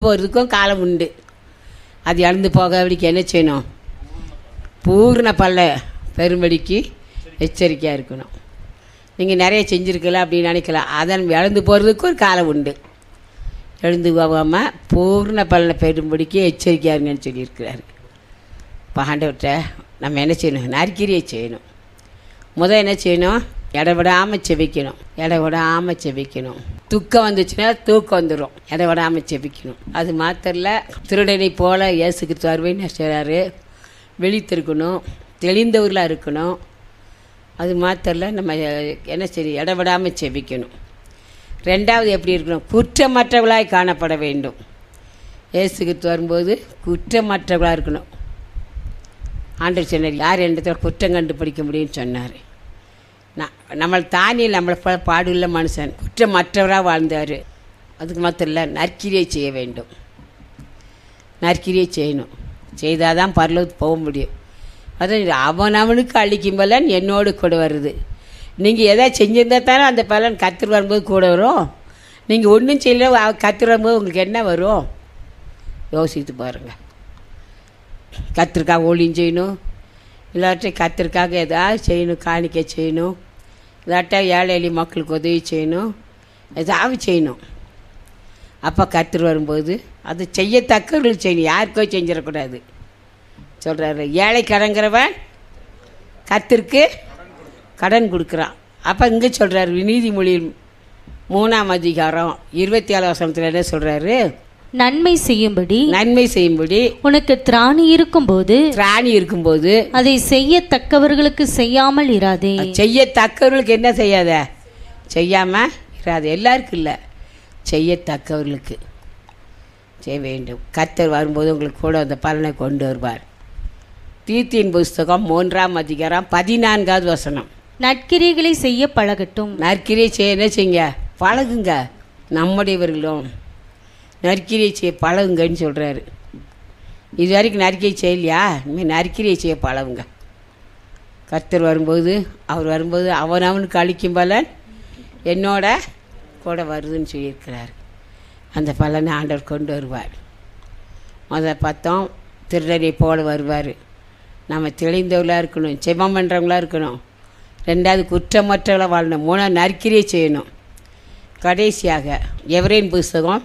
போகிறதுக்கும் காலம் உண்டு அது இழந்து போகாதபடிக்கு என்ன செய்யணும் பூர்ண பல்ல பெரும்படிக்கு எச்சரிக்கையாக இருக்கணும் நீங்கள் நிறைய செஞ்சுருக்கலாம் அப்படின்னு நினைக்கலாம் அதன் இழந்து போகிறதுக்கு ஒரு காலம் உண்டு எழுந்து போகாமல் பூர்ண பலனை பெறும்படிக்கு எச்சரிக்கையாக இருங்கன்னு சொல்லியிருக்கிறாரு இப்போ ஆண்டவர்கிட்ட நம்ம என்ன செய்யணும் நற்கிரியை செய்யணும் முதல் என்ன செய்யணும் இடவிடாமல் செபிக்கணும் இடவிடாமல் செபிக்கணும் துக்கம் வந்துச்சுன்னா தூக்கம் வந்துடும் இடவிடாமல் செபிக்கணும் அது மாத்திரல திருடனை போல இயேசு கிறிஸ்து வருவேன்னு செய்கிறாரு விழித்திருக்கணும் தெளிந்தவர்களாக இருக்கணும் அது மாத்திரல நம்ம என்ன செய்ய இடவிடாமல் செபிக்கணும் ரெண்டாவது எப்படி இருக்கணும் குற்றமற்றவர்களாய் காணப்பட வேண்டும் இயேசு கிறிஸ்து வரும்போது குற்றமற்றவர்களாக இருக்கணும் ஆண்டவர் சொன்னார் யார் என்னத்தில் குற்றம் கண்டுபிடிக்க முடியும்னு சொன்னார் நான் நம்மளை தானி நம்மளை போல பாடுள்ள மனுஷன் குற்றமற்றவராக வாழ்ந்தார் அதுக்கு மாத்திரம் இல்லை நற்கிரியை செய்ய வேண்டும் நற்கிரியை செய்யணும் செய்தால் தான் பரலோகத்துக்கு போக முடியும் அதான் அவன் அவனுக்கு அழிக்கும் பலன் என்னோடு கூட வருது நீங்கள் எதாவது செஞ்சிருந்தா தானே அந்த பலன் கத்திர வரும்போது கூட வரும் நீங்கள் ஒன்றும் செய்யல கத்திர வரும்போது உங்களுக்கு என்ன வரும் யோசித்து பாருங்கள் கத்திரிக்காய் ஒளியும் செய்யணும் இல்லாட்டி கத்திரிக்காக ஏதாவது செய்யணும் காணிக்கை செய்யணும் இல்லாட்டா ஏழை எளிய மக்களுக்கு உதவி செய்யணும் ஏதாவது செய்யணும் அப்போ கத்திர வரும்போது அது செய்யத்தக்கவர்கள் செய்யணும் யாருக்கோ செஞ்சிடக்கூடாது சொல்கிறாரு ஏழை கடங்கிறவன் கத்திற்கு கடன் கொடுக்குறான் அப்போ இங்கே சொல்கிறாரு நீதிமொழி மூணாம் அதிகாரம் இருபத்தி ஏழு வசனத்தில் என்ன சொல்கிறாரு நன்மை செய்யும்படி நன்மை செய்யும்படி உனக்கு திராணி இருக்கும்போது திராணி இருக்கும்போது அதை செய்யத்தக்கவர்களுக்கு செய்யாமல் இராதே செய்யத்தக்கவர்களுக்கு என்ன செய்யாத செய்யாமல் இராது எல்லாருக்கும் இல்லை செய்யத்தக்கவர்களுக்கு செய்ய வேண்டும் கத்தர் வரும்போது உங்களுக்கு கூட அந்த பலனை கொண்டு வருவார் தீத்தின் புஸ்தகம் மூன்றாம் அதிகாரம் பதினான்காவது வசனம் நற்கிரிகளை செய்ய பழகட்டும் நற்கிரியை செய்ய என்ன செய்யுங்க பழகுங்க நம்முடையவர்களும் நற்கிரியை செய்ய பழகுங்கன்னு சொல்கிறாரு இது வரைக்கும் நற்கிரியை செய்யலையா இனிமேல் நற்கிரியை செய்ய பழகுங்க கர்த்தர் வரும்போது அவர் வரும்போது அவன் அவனுக்கு அளிக்கும் பலன் என்னோட கூட வருதுன்னு சொல்லியிருக்கிறார் அந்த பலனை ஆண்டவர் கொண்டு வருவார் முதல்ல பார்த்தோம் திருடனை போல வருவார் நம்ம தெளிந்தவர்களாக இருக்கணும் செபம் பண்ணுறவங்களா இருக்கணும் ரெண்டாவது குற்றமற்றவர்களாக வாழணும் மூணாவது நற்கிரியை செய்யணும் கடைசியாக எவரேன் புஸ்தகம்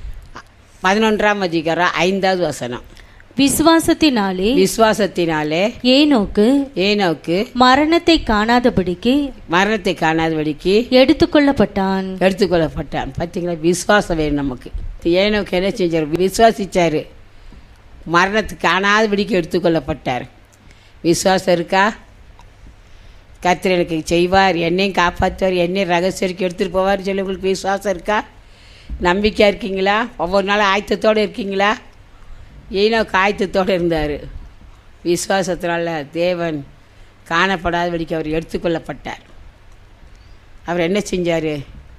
பதினொன்றாம் அதிகாரம் ஐந்தாவது வசனம் விசுவாசத்தினாலே விசுவாசத்தினாலே ஏனோக்கு ஏனோக்கு மரணத்தை காணாதபடிக்கு மரணத்தை காணாதபடிக்கு எடுத்துக்கொள்ளப்பட்டான் எடுத்துக்கொள்ளப்பட்டான் பார்த்தீங்களா விசுவாசம் வேணும் நமக்கு ஏனோக்கு என்ன செஞ்சார் விசுவாசிச்சார் மரணத்துக்கு காணாதபடிக்கு எடுத்துக்கொள்ளப்பட்டார் விசுவாசம் இருக்கா கர்த்தர் எனக்கு செய்வார் என்னையும் காப்பாற்றுவார் என்னையும் ரகசியருக்கு எடுத்துகிட்டு போவார் சொல்லி உங்களுக்கு விசுவாசம் இருக்கா நம்பிக்கையாக இருக்கீங்களா ஒவ்வொரு நாளும் ஆயத்தத்தோடு இருக்கீங்களா ஈனோக்கு ஆயத்தத்தோடு இருந்தார் விசுவாசத்தினால தேவன் காணப்படாதபடிக்கு அவர் எடுத்துக்கொள்ளப்பட்டார் அவர் என்ன செஞ்சார்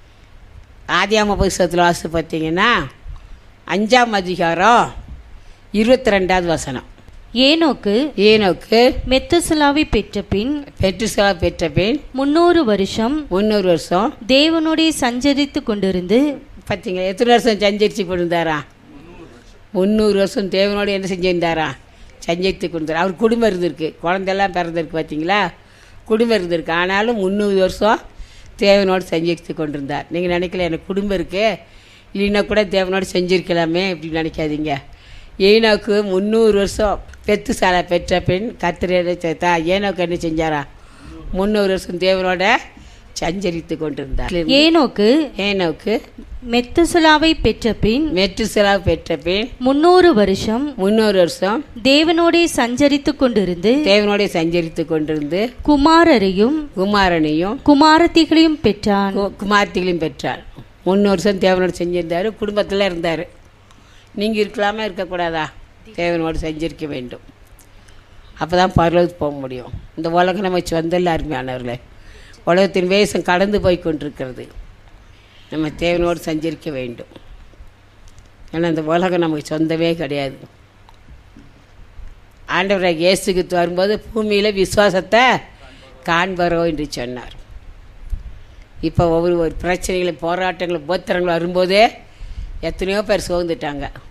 ஆதியாம புஸ்தகத்தில் வாசி பார்த்தீங்கன்னா அஞ்சாம் அதிகாரம் இருபத்தி ரெண்டாவது வசனம் ஏனோக்கு ஈனோக்கு மெத்தசுலாவை பெற்ற பின் பெற்றுசலா பெற்ற பின் முன்னூறு வருஷம் முந்நூறு வருஷம் தேவனுடைய சஞ்சரித்து கொண்டிருந்து பார்த்தீங்களா எத்தனை வருஷம் சஞ்சரித்து கொண்டிருந்தாரா முந்நூறு வருஷம் தேவனோடு என்ன செஞ்சிருந்தாரா சஞ்சரித்து கொண்டிருந்தார் அவர் குடும்பம் இருந்திருக்கு குழந்தையெல்லாம் பிறந்திருக்கு பார்த்தீங்களா குடும்பம் இருந்திருக்கு ஆனாலும் முந்நூறு வருஷம் தேவனோடு சஞ்சரித்து கொண்டிருந்தார் நீங்கள் நினைக்கல எனக்கு குடும்பம் இருக்கு இல்லைன்னா கூட தேவனோடு செஞ்சிருக்கலாமே இப்படி நினைக்காதீங்க ஏனோக்கு முந்நூறு வருஷம் பெத்து சாலை பெற்ற பெண் கத்திர சேர்த்தா ஏனோக்கு என்ன செஞ்சாரா முந்நூறு வருஷம் தேவனோட சஞ்சரித்து கொண்டிருந்தார் ஏனோக்கு ஏனோக்கு மெத்தசுலாவை பெற்ற பின் மெட்டுசலா பெற்ற பின் முன்னூறு வருஷம் முந்நூறு வருஷம் தேவனோடே சஞ்சரித்து கொண்டிருந்து தேவனோட சஞ்சரித்து கொண்டிருந்து குமாரரையும் குமாரனையும் குமாரத்திகளையும் பெற்றான் கு- குமார்த்திகளையும் பெற்றார் முந்நூறு வருஷம் தேவனோடு செஞ்சிருந்தார் குடும்பத்தில் இருந்தார் நீங்கள் இருக்கலாமா இருக்கக்கூடாதா தேவனோடு செஞ்சிருக்க வேண்டும் அப்போ தான் பரலோகத்துக்கு போக முடியும் இந்த உலகம் நம்ம சொந்தல்ல அருமையானவர்களே உலகத்தின் வேஷம் கடந்து போய் கொண்டிருக்கிறது நம்ம தேவனோடு சஞ்சரிக்க வேண்டும் ஏன்னா இந்த உலகம் நமக்கு சொந்தமே கிடையாது ஆண்டவராக இயேசுக்கு வரும்போது பூமியில் விசுவாசத்தை காண்பரோ என்று சொன்னார் இப்போ ஒவ்வொரு ஒரு பிரச்சனைகளும் போராட்டங்களும் போத்திரங்களும் வரும்போதே எத்தனையோ பேர் சோர்ந்துட்டாங்க